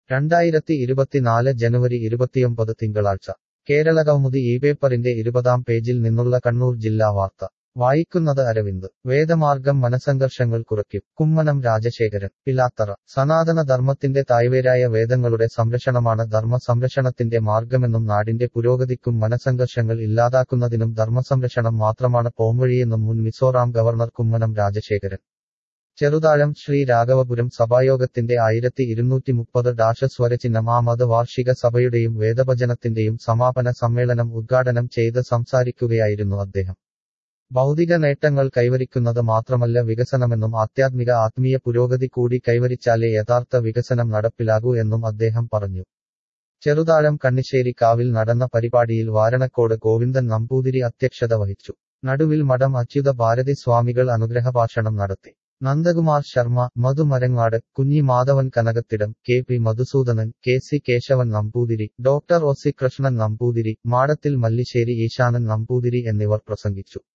രണ്ടായിരത്തി ഇരുപത്തിനാല് ജനുവരി ഇരുപത്തിയൊമ്പത് തിങ്കളാഴ്ച കേരളകൗമുദി ഈ പേപ്പറിന്റെ ഇരുപതാം പേജിൽ നിന്നുള്ള കണ്ണൂർ ജില്ലാ വാർത്ത വായിക്കുന്നത് അരവിന്ദ് വേദമാർഗം മനസംഘർഷങ്ങൾ കുറയ്ക്കും കുമ്മനം രാജശേഖരൻ പിലാത്തറ സനാതന ധർമ്മത്തിന്റെ തായ്വേരായ വേദങ്ങളുടെ സംരക്ഷണമാണ് ധർമ്മ സംരക്ഷണത്തിന്റെ മാർഗമെന്നും നാടിന്റെ പുരോഗതിക്കും മനസംഘർഷങ്ങൾ ഇല്ലാതാക്കുന്നതിനും ധർമ്മസംരക്ഷണം മാത്രമാണ് പോംവഴിയെന്നും മുൻ മിസോറാം ഗവർണർ കുമ്മനം രാജശേഖരൻ ചെറുതാഴം ശ്രീ രാഘവപുരം സഭായോഗത്തിന്റെ ആയിരത്തി ഇരുന്നൂറ്റി മുപ്പത് ഡാഷ സ്വരചിഹ്നം ആമത് വാർഷിക സഭയുടെയും വേദഭജനത്തിന്റെയും സമാപന സമ്മേളനം ഉദ്ഘാടനം ചെയ്ത് സംസാരിക്കുകയായിരുന്നു അദ്ദേഹം ഭൗതിക നേട്ടങ്ങൾ കൈവരിക്കുന്നത് മാത്രമല്ല വികസനമെന്നും ആധ്യാത്മിക ആത്മീയ പുരോഗതി കൂടി കൈവരിച്ചാലേ യഥാർത്ഥ വികസനം നടപ്പിലാകൂ എന്നും അദ്ദേഹം പറഞ്ഞു ചെറുതാഴം കണ്ണിശ്ശേരി കാവിൽ നടന്ന പരിപാടിയിൽ വാരണക്കോട് ഗോവിന്ദൻ നമ്പൂതിരി അധ്യക്ഷത വഹിച്ചു നടുവിൽ മഠം അച്യുത ഭാരതി സ്വാമികൾ അനുഗ്രഹഭാഷണം നടത്തി Nandakumar Sharma Madhu Marangad Kunhi Madhavan Kanakathidam K P Madhusudanan K C Kesavan Namboothiri doctor O C Krishnan Namboothiri Madathil Mallissery Eeshanan Namboothiri എന്നിവർ പ്രസംഗിച്ചു